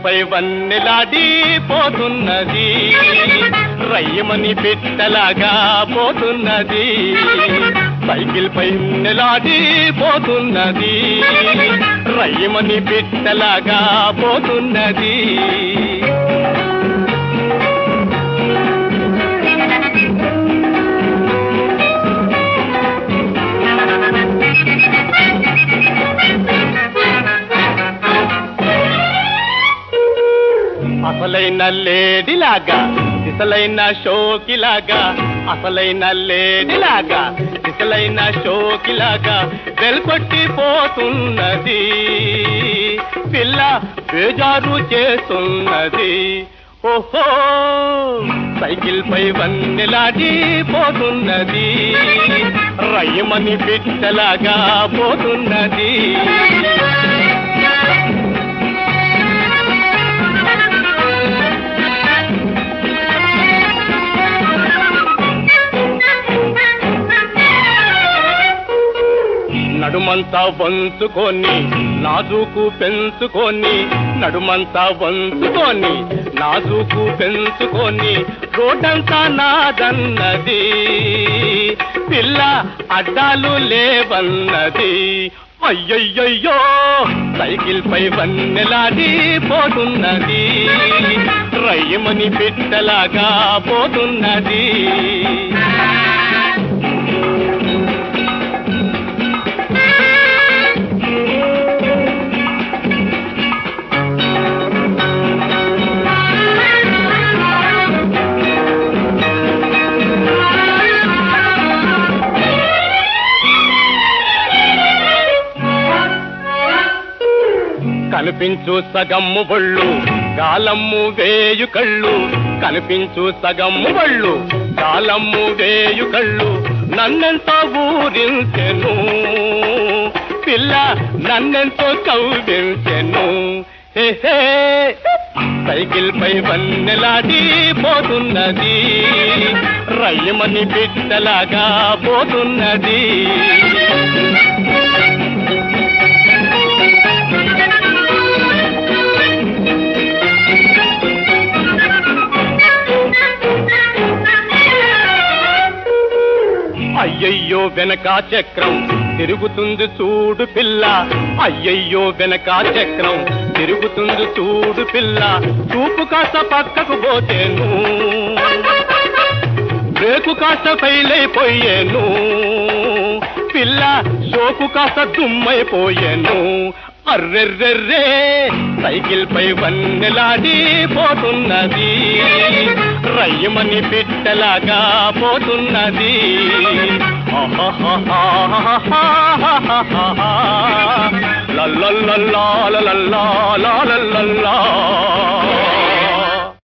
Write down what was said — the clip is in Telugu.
పై వన్నెలాడి పోతున్నది రయ్యమని పెట్టలాగా పోతున్నది సైకిల్ పై నెలాడి పోతున్నది రయ్యమని పెట్టలాగా పోతున్నది అసలైన లేడిలాగా దిశలైన షోకిలాగా అసలైన లేడిలాగా దిశలైన షోకిలాగా వెల్కొట్టి పోతున్నది పిల్ల బేజారు చేస్తున్నది ఓహో సైకిల్ పై వన్నెలాడి పోతున్నది రయ్యమని పిట్టలాగా పోతున్నది నడుమంతా వంచుకొని నాజుకు పెంచుకొని నడుమంతా వంచుకొని నాజుకు పెంచుకొని రోడ్డంతా నాదన్నది పిల్ల అడ్డాలు లేవన్నది అయ్యయ్యయ్యో సైకిల్ పై వన్నెలాడి పోతున్నది రయ్యమని పిట్టలాగా పోతున్నది కనిపించు సగమ్ము బొళ్ళు గాలమ్ము వేయు కళ్ళు కనిపించు సగమ్ము బొళ్ళు గాలమ్ము వేయు కళ్ళు నన్నెంతో ఊరించెను పిల్ల నన్నెంతో కౌగించెను హే హే సైకిల్ పై వన్నెలాడి పోతున్నది రయ్యమని బిడ్డలాగా పోతున్నది అయ్యయ్యో వెనక చక్రం తిరుగుతుంది చూడు పిల్ల అయ్యయ్యో వెనక చక్రం తిరుగుతుంది చూడు పిల్ల చూపు కాస్త పక్కకు పోతేను బ్రేకు కాస్త ఫెయిలైపోయాను పిల్ల సోకు కాస్త దుమ్మైపోయాను అర్రెర్రెర్రే సైకిల్ పై వన్నెలాడి పోతున్నది రయ్యమని పిట్టలాగా పోతున్నది లల్లల్లల్లా లల్లల్లా